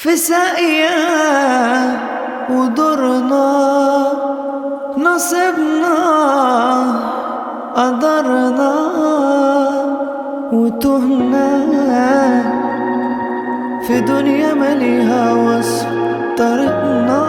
في ساقية ودورنا نصبنا قدرنا وتهنا في دنيا مليها وصف طريقنا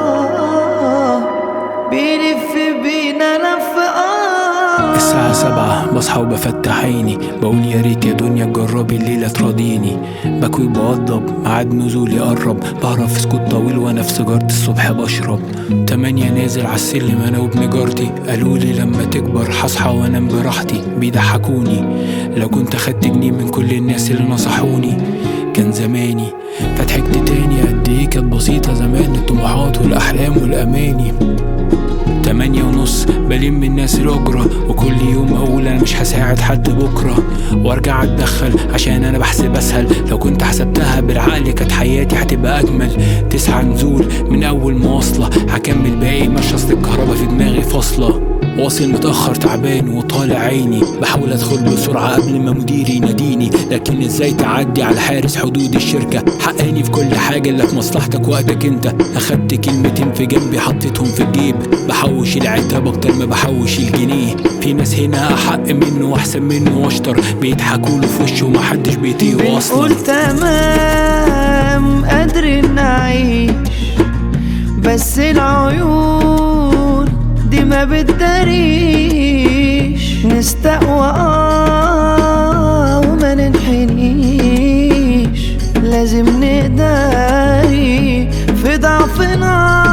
بيلف بينا لفقان الساعة سبعة بصحى وبفتح عيني بقول يا ريت يا دنيا تجربي الليلة تراضيني بكوي بوضب ميعاد نزولي قرب بهرب في سكوت طويل وانا في سيجارة الصبح بشرب تمانية نازل عالسلم انا وابن جارتي قالولي لما تكبر هصحى وانام براحتي بيضحكوني لو كنت اخدت جنيه من كل الناس اللي نصحوني كان زماني فضحكت تاني قد ايه كانت بسيطة زمان الطموحات والأحلام والأماني تمانية ونص بلم الناس الأجرة وكل يوم أقول أنا مش هساعد حد بكرة وأرجع أتدخل عشان أنا بحسب أسهل لو كنت حسبتها بالعقل كانت حياتي هتبقى أجمل تسعة نزول من أول مواصلة هكمل باقي مش أصل الكهرباء في دماغي فاصلة واصل متأخر تعبان وطالع عيني بحاول ادخل بسرعة قبل ما مديري يناديني لكن ازاي تعدي على حارس حدود الشركة حقاني في كل حاجة اللي في مصلحتك وقتك انت اخدت كلمتين في جنبي حطيتهم في الجيب بحوش العتاب اكتر ما بحوش الجنيه في ناس هنا احق منه واحسن منه واشطر بيضحكوا له في وشه ومحدش بيطيقه اصلا بنقول تمام قادرين نعيش بس العيون دي ما بتداريش نستقوى اه وما ننحنيش لازم نقدري في ضعفنا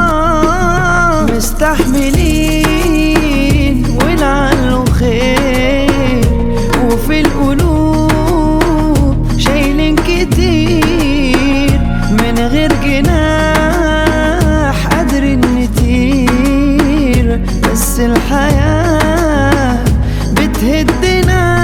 مستحملين ولعله خير وفي القلوب شايلين كتير من غير جناح قادرين نطير بس الحياة بتهدنا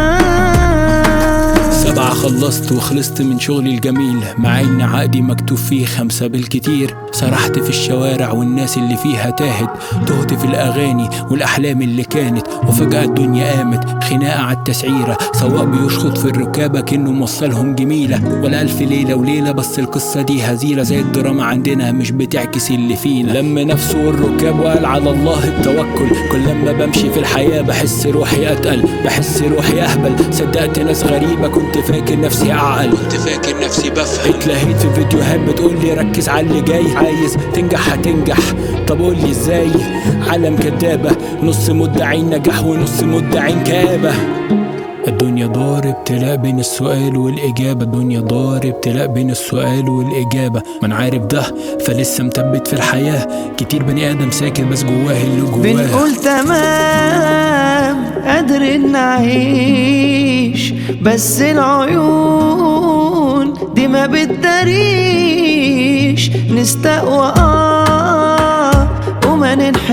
سبعة خلصت وخلصت من شغلي الجميل مع ان عقدي مكتوب فيه خمسة بالكتير سرحت في الشوارع والناس اللي فيها تاهت تهت في الاغاني والاحلام اللي كانت وفجأة الدنيا قامت خناقة على التسعيرة سواق بيشخط في الركابة كأنه موصلهم جميلة ولا ألف ليلة وليلة بس القصة دي هزيلة زي الدراما عندنا مش بتعكس اللي فينا لم نفسه والركاب وقال على الله التوكل كل لما بمشي في الحياة بحس روحي أتقل بحس روحي أهبل صدقت ناس غريبة كنت فاكر نفسي أعقل كنت فاكر نفسي بفهم اتلهيت في فيديوهات بتقول لي ركز على اللي جاي عايز تنجح هتنجح طب قول لي ازاي عالم كدابة نص مدعين نجاح ونص مدعين كآبة الدنيا دار ابتلاء بين السؤال والإجابة الدنيا دار ابتلاء بين السؤال والإجابة من عارف ده فلسه مثبت في الحياة كتير بني آدم ساكت بس جواه اللي جواه بنقول تمام قادرين نعيش بس العيون دي ما بتداريش نستقوى اه وما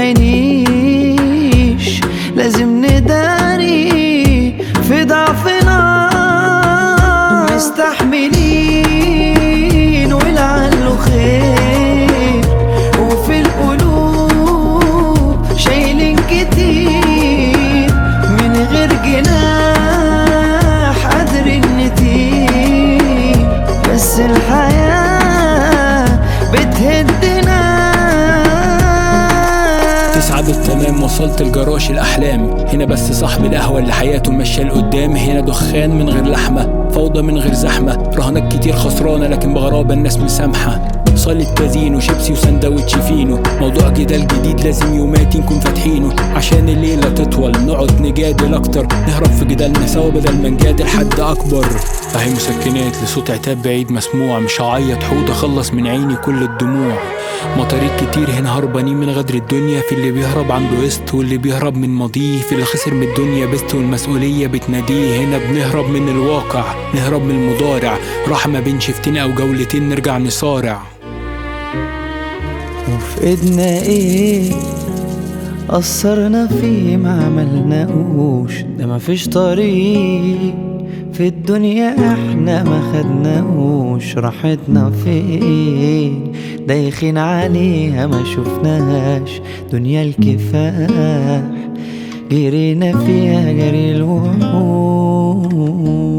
ننحنيش لازم نداري في ضعفنا مستحملين ولعله خير وفي القلوب شايلين كتير من غير جناح قادرين نطير بس الحياة بتهدنا تسعة بالتمام وصلت الجراش الأحلام هنا بس صاحب القهوة اللي حياته ماشية لقدام هنا دخان من غير لحمة فوضى من غير زحمة رهنات كتير خسرانة لكن بغرابة الناس مسامحة صالة كازينو شيبسي وسندوتش فينو موضوع جدال جديد لازم يوماتي نكون فاتحينه عشان الليلة تطول نقعد نجادل أكتر نهرب في جدالنا سوا بدل ما نجادل حد أكبر أهي مسكنات لصوت عتاب بعيد مسموع مش هعيط حوت أخلص من عيني كل الدموع مطاريد كتير هنا هربانين من غدر الدنيا في اللي بيهرب عنده قسط واللي بيهرب من ماضيه في اللي خسر من الدنيا بست والمسؤولية بتناديه هنا بنهرب من الواقع نهرب من المضارع راح ما بين شفتين أو جولتين نرجع نصارع وفي ايدنا ايه قصرنا فيه ما عملناهوش ده مفيش طريق في الدنيا احنا ما خدناهوش راحتنا فين دايخين عليها ما شفناهاش دنيا الكفاح جرينا فيها جري الوحوش